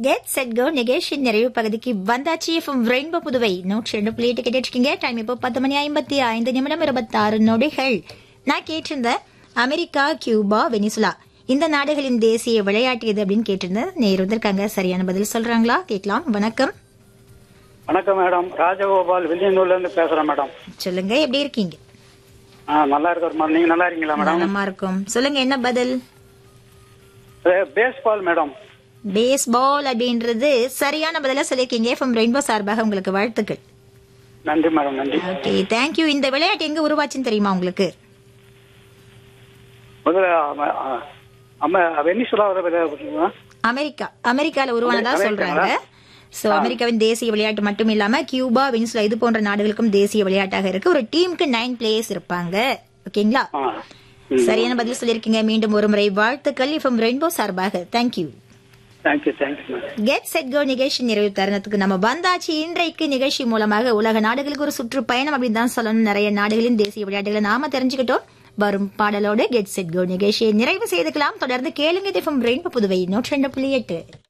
get set go நிகழ்ச்சி நிறைவு பகுதிக்கு வந்தாச்சு எஃப்எம் ரெயின்போ புதுவை நூற்றி ரெண்டு புள்ளி எட்டு கேட்டுட்டு இருக்கீங்க டைம் இப்போ பத்து மணி ஐம்பத்தி ஐந்து நிமிடம் இருபத்தாறு நொடிகள் நான் கேட்டிருந்தேன் அமெரிக்கா கியூபா வெனிசுலா இந்த நாடுகளின் தேசிய விளையாட்டு எது அப்படின்னு கேட்டிருந்தேன் நேர் வந்திருக்காங்க சரியான பதில் சொல்றாங்களா கேட்கலாம் வணக்கம் வணக்கம் மேடம் ராஜகோபால் வில்லியனூர்ல இருந்து பேசுறேன் மேடம் சொல்லுங்க எப்படி இருக்கீங்க ஆ, நல்லா இருக்கிற மேடம் நீங்க நல்லா இருக்கீங்களா மேடம் நலமா இருக்கும் சொல்லுங்க என்ன பதில் பேஸ்பால் மேடம் பேஸ்பால் அப்படின்றது சரியான பதிலா சொல்லியிருக்கீங்க எஃப்எம் ரெயின்போ சார்பாக உங்களுக்கு வாழ்த்துக்கள் நன்றி மேடம் நன்றி ஓகே தேங்க்யூ இந்த விளையாட்டு எங்க உருவாச்சுன்னு தெரியுமா உங்களுக்கு முதல்ல அம- ஆ, அம்ம வெனிசுலாவில் விளையாடுறீங்களா அமெரிக்கா அமெரிக்கால உருவானதா சொல்றாங்க சோ அமெரிக்காவின் தேசிய விளையாட்டு மட்டும் இல்லாம கியூபா வெனிசுலா இது போன்ற நாடுகளுக்கும் தேசிய விளையாட்டாக இருக்கு ஒரு டீமுக்கு நைன் பிளேயர்ஸ் இருப்பாங்க ஓகேங்களா ஆ சரியான பதில் சொல்லியிருக்கீங்க மீண்டும் ஒரு முறை வாழ்த்துக்கள் இஃபம் ரெயின்போ சார்பாக thank you thank you thank you madam get set go நிகழ்ச்சி நிறைவு தருணத்துக்கு நம்ம வந்தாச்சு இன்றைக்கு நிகழ்ச்சி மூலமாக உலக நாடுகளுக்கு ஒரு சுற்றுப்பயணம் அப்படின்னு தான் சொல்லணும் நிறைய நாடுகளின் தேசிய விளையாட்டுகளை நாம தெரிஞ்சுக்கிட்டோம் வரும் பாடலோடு கெட் செட் கோ நிகழ்ச்சியை நிறைவு செய்துக்கலாம் தொடர்ந்து கேளுங்க திஃபம் ரெயின்போ புதுவை நூற்றி ரெண்டு புள்ளி எட்டு